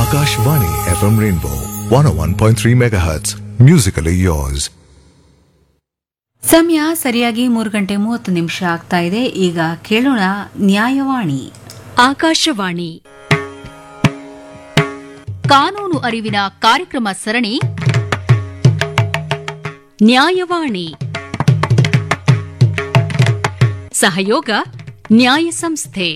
Akashvani FM Rainbow 101.3 MHz. Musically yours. ಸಮಯ ಸರಿಯಾಗಿ ಮೂರು ಗಂಟೆ ಮೂವತ್ತು ನಿಮಿಷ ಆಗ್ತಾ ಇದೆ ಈಗ ಕೇಳೋಣ ನ್ಯಾಯವಾಣಿ ಆಕಾಶವಾಣಿ ಕಾನೂನು ಅರಿವಿನ ಕಾರ್ಯಕ್ರಮ ಸರಣಿ ನ್ಯಾಯವಾಣಿ ಸಹಯೋಗ ನ್ಯಾಯ ಸಂಸ್ಥೆ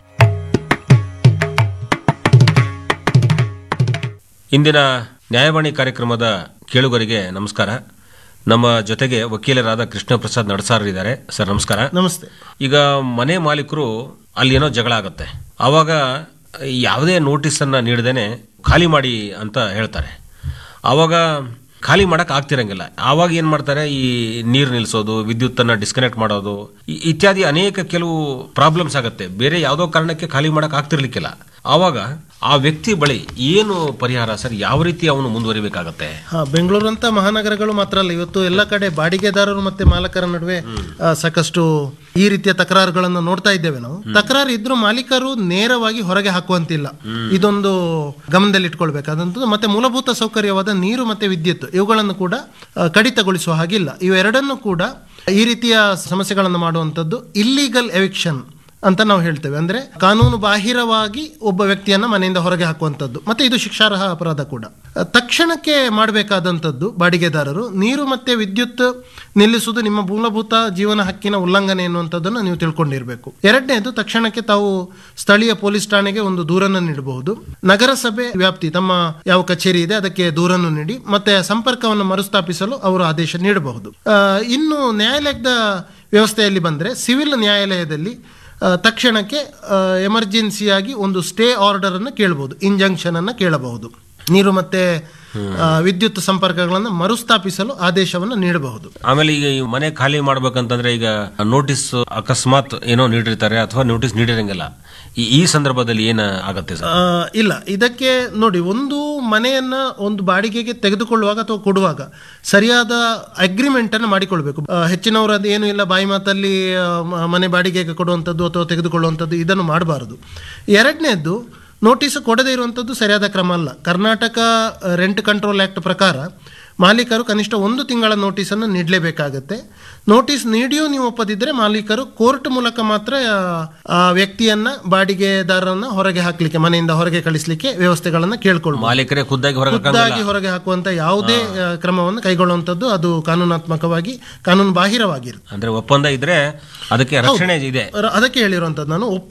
ಇಂದಿನ ನ್ಯಾಯವಾಣಿ ಕಾರ್ಯಕ್ರಮದ ಕೇಳುಗರಿಗೆ ನಮಸ್ಕಾರ ನಮ್ಮ ಜೊತೆಗೆ ವಕೀಲರಾದ ಕೃಷ್ಣ ಪ್ರಸಾದ್ ನಡಸಾರರಿದ್ದಾರೆ ಸರ್ ನಮಸ್ಕಾರ ನಮಸ್ತೆ ಈಗ ಮನೆ ಮಾಲೀಕರು ಅಲ್ಲಿ ಏನೋ ಜಗಳ ಆಗುತ್ತೆ ಆವಾಗ ಯಾವುದೇ ನೋಟಿಸ್ ಅನ್ನ ನೀಡದೇನೆ ಖಾಲಿ ಮಾಡಿ ಅಂತ ಹೇಳ್ತಾರೆ ಆವಾಗ ಖಾಲಿ ಮಾಡಕ್ ಆಗ್ತಿರಂಗಿಲ್ಲ ಆವಾಗ ಏನ್ ಮಾಡ್ತಾರೆ ಈ ನೀರು ನಿಲ್ಲಿಸೋದು ವಿದ್ಯುತ್ ಅನ್ನ ಡಿಸ್ಕನೆಕ್ಟ್ ಮಾಡೋದು ಇ- ಇತ್ಯಾದಿ ಅನೇಕ ಕೆಲವು ಪ್ರಾಬ್ಲಮ್ಸ್ ಆಗುತ್ತೆ ಬೇರೆ ಯಾವುದೋ ಕಾರಣಕ್ಕೆ ಖಾಲಿ ಮಾಡಕ್ ಆಗ್ತಿರ್ಲಿಕ್ಕಿಲ್ಲ ಆವಾಗ ಆ ವ್ಯಕ್ತಿ ಬಳಿ ಏನು ಪರಿಹಾರ ಸರ್ ಯಾವ ರೀತಿ ಅವನು ಮುಂದುವರಿಬೇಕಾಗತ್ತೆ ಹಾ ಬೆಂಗಳೂರಂತ ಮಹಾನಗರಗಳು ಮಾತ್ರ ಅಲ್ಲ ಇವತ್ತು ಎಲ್ಲ ಕಡೆ ಬಾಡಿಗೆದಾರರು ಮತ್ತೆ ಮಾಲಕರ ನಡುವೆ ಆ, ಸಾಕಷ್ಟು ಈ ರೀತಿಯ ತಕರಾರುಗಳನ್ನು ನೋಡ್ತಾ ಇದ್ದೇವೆ ನಾವು ತಕರಾರು ಇದ್ರೂ ಮಾಲೀಕರು ನೇರವಾಗಿ ಹೊರಗೆ ಹಾಕುವಂತಿಲ್ಲ ಇದೊಂದು ಗಮನದಲ್ಲಿ ಇಟ್ಕೊಳ್ಬೇಕಾದಂಥದ್ದು ಮತ್ತೆ ಮೂಲಭೂತ ಸೌಕರ್ಯವಾದ ನೀರು ಮತ್ತೆ ವಿದ್ಯುತ್ ಇವುಗಳನ್ನು ಕೂಡ ಆ, ಕಡಿತಗೊಳಿಸುವ ಹಾಗಿಲ್ಲ ಇವೆರಡನ್ನು ಕೂಡ ಈ ರೀತಿಯ ಸಮಸ್ಯೆಗಳನ್ನು ಮಾಡುವಂಥದ್ದು ಇಲ್ಲಿಗಲ್ ಎವಿಕ್ಷನ್ ಅಂತ ನಾವು ಹೇಳ್ತೇವೆ ಅಂದ್ರೆ ಕಾನೂನು ಬಾಹಿರವಾಗಿ ಒಬ್ಬ ವ್ಯಕ್ತಿಯನ್ನ ಮನೆಯಿಂದ ಹೊರಗೆ ಹಾಕುವಂಥದ್ದು ಮತ್ತೆ ಇದು ಶಿಕ್ಷಾರ್ಹ ಅಪರಾಧ ಕೂಡ ಅಹ್, ತಕ್ಷಣಕ್ಕೆ ಮಾಡಬೇಕಾದಂಥದ್ದು ಬಾಡಿಗೆದಾರರು ನೀರು ಮತ್ತೆ ವಿದ್ಯುತ್ ನಿಲ್ಲಿಸುವುದು ನಿಮ್ಮ ಮೂಲಭೂತ ಜೀವನ ಹಕ್ಕಿನ ಉಲ್ಲಂಘನೆ ಎನ್ನುವಂಥದ್ದನ್ನು ನೀವು ತಿಳ್ಕೊಂಡಿರಬೇಕು ಎರಡನೇದು ತಕ್ಷಣಕ್ಕೆ ತಾವು ಸ್ಥಳೀಯ ಪೊಲೀಸ್ ಠಾಣೆಗೆ ಒಂದು ದೂರನ್ನು ನೀಡಬಹುದು ನಗರಸಭೆ ವ್ಯಾಪ್ತಿ ತಮ್ಮ ಯಾವ ಕಚೇರಿ ಇದೆ ಅದಕ್ಕೆ ದೂರನ್ನು ನೀಡಿ ಮತ್ತೆ ಸಂಪರ್ಕವನ್ನು ಮರುಸ್ಥಾಪಿಸಲು ಅವರು ಆದೇಶ ನೀಡಬಹುದು ಅಹ್, ಇನ್ನು ನ್ಯಾಯಾಲಯದ ವ್ಯವಸ್ಥೆಯಲ್ಲಿ ಬಂದರೆ ಸಿವಿಲ್ ನ್ಯಾಯಾಲಯದಲ್ಲಿ ಆ, ತಕ್ಷಣಕ್ಕೆ ಎಮರ್ಜೆನ್ಸಿಯಾಗಿ ಒಂದು ಸ್ಟೇ ಆರ್ಡರ್ ಅನ್ನು ಕೇಳಬಹುದು ಇಂಜಂಕ್ಷನ್ ಅನ್ನು ಕೇಳಬಹುದು ನೀರು ಮತ್ತೆ ಆ, ವಿದ್ಯುತ್ ಸಂಪರ್ಕಗಳನ್ನು ಮರುಸ್ಥಾಪಿಸಲು ಆದೇಶವನ್ನು ನೀಡಬಹುದು ಆಮೇಲೆ ಈಗ ಈ ಮನೆ ಖಾಲಿ ಮಾಡ್ಬೇಕಂತಂದ್ರೆ ಈಗ ನೋಟಿಸ್ ಅಕಸ್ಮಾತ್ ಏನೋ ನೀಡಿರ್ತಾರೆ ಅಥವಾ ನೋಟಿಸ್ ನೀಡಿರಂಗಿಲ್ಲ ಈ ಈ ಸಂದರ್ಭದಲ್ಲಿ ಏನ ಆಗತ್ತೆ ಸರ್ ಆ, ಇಲ್ಲ ಇದಕ್ಕೆ ನೋಡಿ ಒಂದು ಮನೆಯನ್ನ ಒಂದು ಬಾಡಿಗೆಗೆ ತೆಗೆದುಕೊಳ್ಳುವಾಗ ಅಥವಾ ಕೊಡುವಾಗ ಸರಿಯಾದ ಅಗ್ರಿಮೆಂಟ್ ಅನ್ನು ಮಾಡಿಕೊಳ್ಬೇಕು ಆ, ಹೆಚ್ಚಿನವರು ಅದು ಏನು ಇಲ್ಲ ಬಾಯಿ ಮಾತಲ್ಲಿ ಆ, ಮ- ಮನೆ ಬಾಡಿಗೆಗೆ ಕೊಡುವಂಥದ್ದು ಅಥವಾ ತೆಗೆದುಕೊಳ್ಳುವಂಥದ್ದು ಇದನ್ನು ಮಾಡಬಾರದು ಎರಡನೇದ್ದು ನೋಟಿಸ್ ಕೊಡದೇ ಇರುವಂಥದ್ದು ಸರಿಯಾದ ಕ್ರಮ ಅಲ್ಲ ಕರ್ನಾಟಕ ರೆಂಟ್ ಕಂಟ್ರೋಲ್ ಆ್ಯಕ್ಟ್ ಪ್ರಕಾರ ಮಾಲೀಕರು ಕನಿಷ್ಠ ಒಂದು ತಿಂಗಳ ನೋಟಿಸನ್ನು ನೀಡಲೇಬೇಕಾಗತ್ತೆ ನೋಟಿಸ್ ನೀಡಿಯೂ ನೀವು ಒಪ್ಪದಿದ್ದರೆ ಮಾಲೀಕರು ಕೋರ್ಟ್ ಮೂಲಕ ಮಾತ್ರ ಆ, ಆ ವ್ಯಕ್ತಿಯನ್ನ ಬಾಡಿಗೆದಾರರನ್ನ ಹೊರಗೆ ಹಾಕ್ಲಿಕ್ಕೆ ಮನೆಯಿಂದ ಹೊರಗೆ ಕಳಿಸ್ಲಿಕ್ಕೆ ವ್ಯವಸ್ಥೆಗಳನ್ನ ಕೇಳ್ಕೊಳ್ಬಹುದು ಮಾಲೀಕರೇ ಖುದ್ದಾಗಿ ಹೊರಗೆ ಖುದ್ದಾಗಿ ಹೊರಗೆ ಹಾಕುವಂತ ಯಾವುದೇ ಆ, ಕ್ರಮವನ್ನು ಕೈಗೊಳ್ಳುವಂತದ್ದು ಅದು ಕಾನೂನಾತ್ಮಕವಾಗಿ ಕಾನೂನು ಬಾಹಿರವಾಗಿರುತ್ತೆ ಅಂದ್ರೆ ಒಪ್ಪಂದ ಇದ್ರೆ ಅದಕ್ಕೆ ರಕ್ಷಣೆ ಇದೆ ರ- ಅದಕ್ಕೆ ಹೇಳಿರುವಂತದ್ದು ನಾನು